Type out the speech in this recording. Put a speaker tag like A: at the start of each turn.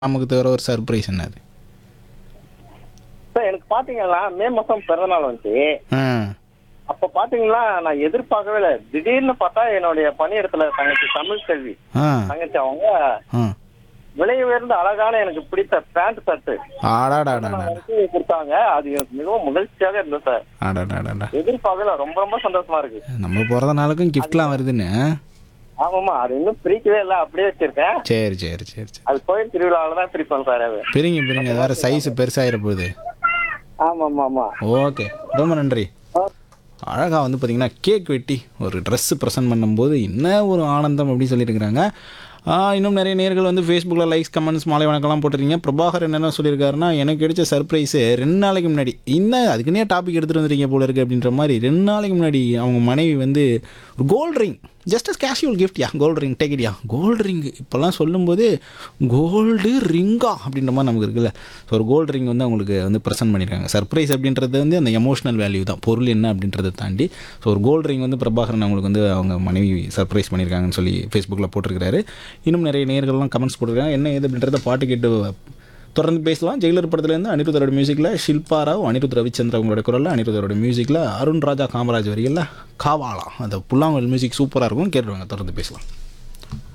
A: நமக்கு தவிர ஒரு சர்ப்ரைஸ் என்னது
B: சார் எனக்கு பாத்தீங்கன்னா மே மாசம் பிறந்த நாள் வந்துச்சு
A: ஆ
B: அப்ப பாத்தீங்கன்னா நான் எதிர்பார்க்கவே இல்லை திடீர்னு பார்த்தா என்னுடைய பணியிடத்துல தங்கச்சி தமிழ் செல்வி
A: ஆ
B: தங்கச்சி அவங்க
A: ஆ
B: விலை உயர்ந்த அழகான எனக்கு பிடித்த பேண்ட் ஷர்ட்
A: ஆடாடாடாடா
B: எனக்கு கொடுத்தாங்க அது எனக்கு மிகவும் மகிழ்ச்சியாக இருந்தது சார்
A: ஆடாடாடாடா
B: எதிர்பார்க்கல ரொம்ப ரொம்ப சந்தோஷமா இருக்கு
A: நம்ம பிறந்த நாளுக்கும் கிஃப்ட்லாம் வருதுன்னு
B: ஆமாமா அது இன்னும் பிரிக்கவே இல்லை அப்படியே வச்சிருக்கேன்
A: சரி சரி சரி சரி
B: அது கோயில் திருவிழாவில தான் பிரிப்பேன் சார் அது
A: பிரிங்க பிரிங்க அது வேறு சைஸ் பெருசாகிட போகுது
B: ஆமா ஆமா ஆமா
A: ஓகே ரொம்ப நன்றி அழகாக வந்து பார்த்தீங்கன்னா கேக் வெட்டி ஒரு ட்ரெஸ்ஸு ப்ரெசென்ட் பண்ணும்போது என்ன ஒரு ஆனந்தம் அப்படின்னு சொல்லிட்டு இருக்கிறாங்க ஆ, இன்னும் நிறைய நேர்கள் வந்து ஃபேஸ்புக்கில் லைக்ஸ் கமெண்ட்ஸ் மாலை வணக்கம்லாம் போட்டிருக்கீங்க பிரபாகர் என்னென்ன சொல்லியிருக்காருன்னா எனக்கு கிடைச்ச சர்ப்ரைஸு ரெண்டு நாளைக்கு முன்னாடி என்ன அதுக்குன்னே டாபிக் எடுத்துகிட்டு வந்துருக்கீங்க போல இருக்குது அப்படின்ற மாதிரி ரெண்டு நாளைக்கு முன்னாடி அவங்க மனைவி வந்து ஒரு gold ring just as casual gift யா கோல்டு ரிங் டேக் யா கோல்டு ரிங் இப்போல்லாம் சொல்லும்போது கோல்டு ரிங்கா அப்படின்ற மாதிரி நமக்கு இருக்குல்ல ஸோ ஒரு கோல்டு ரிங் வந்து அவங்களுக்கு வந்து ப்ரெசென்ட் பண்ணியிருக்காங்க சர்ப்ரைஸ் அப்படின்றது வந்து அந்த எமோஷனல் வேல்யூ தான் பொருள் என்ன அப்படின்றத தாண்டி ஸோ ஒரு கோல்டு ரிங் வந்து பிரபாகரன் அவங்களுக்கு வந்து அவங்க மனைவி சர்ப்ரைஸ் பண்ணியிருக்காங்கன்னு சொல்லி ஃபேஸ்புக்கில் போட்டிருக்காரு இன்னும் நிறைய நேர்கள்லாம் கமெண்ட்ஸ் போட்டிருக்காங்க என்ன ஏது அப்படின்றத பாட்டு கேட்டு தொடர்ந்து பேசலாம் ஜெயிலர் படத்துலேருந்து அனிருத்தரோட மியூசிக்கில் ஷில்பா ராவ் அனிருத் ரவிச்சந்திர அவங்களோட குரலில் அனிருத்தரோட மியூசிக்கில் அருண் ராஜா காமராஜ் வரிகளில் காவாலா அந்த புல்லாங்குழல் மியூசிக் சூப்பராக இருக்கும் கேட்டுருவாங்க தொடர்ந்து பேசலாம்